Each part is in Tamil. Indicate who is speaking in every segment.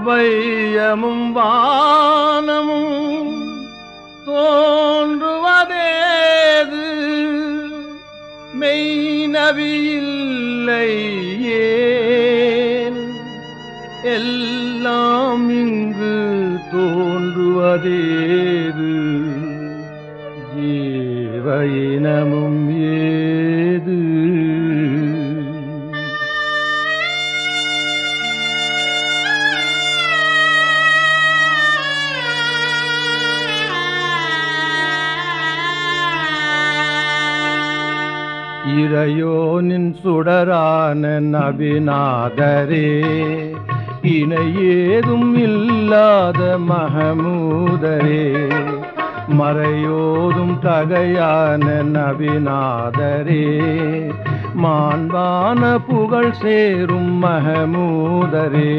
Speaker 1: வையமும் வானமும் தோன்றுவதேது மெய்நவியில்லை ஏன் எல்லாம் இங்கு தோன்றுவதேது ஜீவ இனமும் ஏது இறையோனின் சுடரான நபிநாதரே இணை ஏதும் இல்லாத மகமூதரே மறையோதும் தகையான நபிநாதரே மாண்பான புகழ் சேரும் மகமூதரே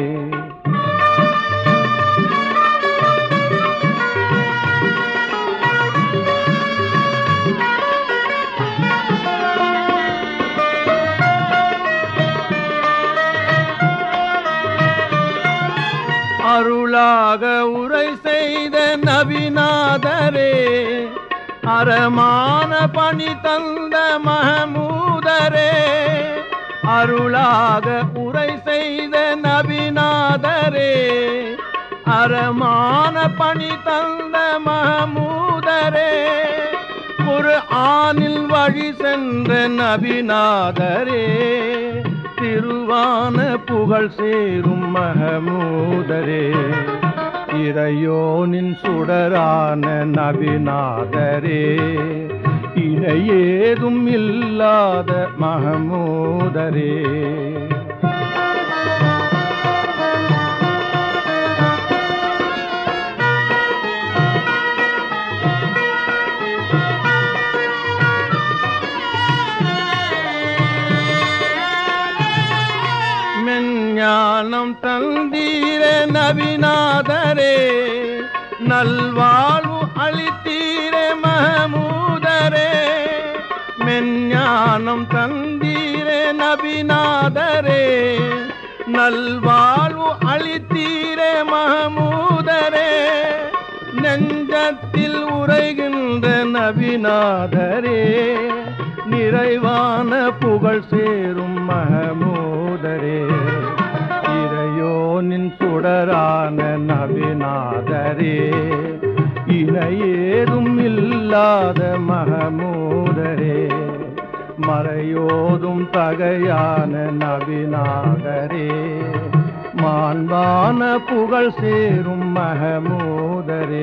Speaker 1: அருளாக உரை செய்த நபிநாதரே அறமான பணி தந்த மகமூதரே அருளாக உரை செய்த நபிநாதரே அறமான பணி தந்த மகமூதரே ஒரு ஆணில் வழி சென்ற நபிநாதரே திருவான புகழ் சேரும் மகமூதரே இறையோனின் சுடரான நபிநாதரே இணையேதும் இல்லாத மகமூதரே மெஞ்ஞானம் தந்தீர நபிநாதரே நல்வாழ்வு அளித்தீர மகமூதரே மெஞ்ஞானம் தந்தீர நபிநாதரே நல்வாழ்வு அளித்தீர மகமூதரே நெஞ்சத்தில் உரைகின்ற நபிநாதரே நிறைவான புகழ் சேரும் மகமூதரே இறையோனின் சுடரான நபிநாதரே இணையேதும் இல்லாத மகமூதரே மறையோதும் தகையான நபிநாதரே மாண்பான புகழ் சேரும் மகமூதரே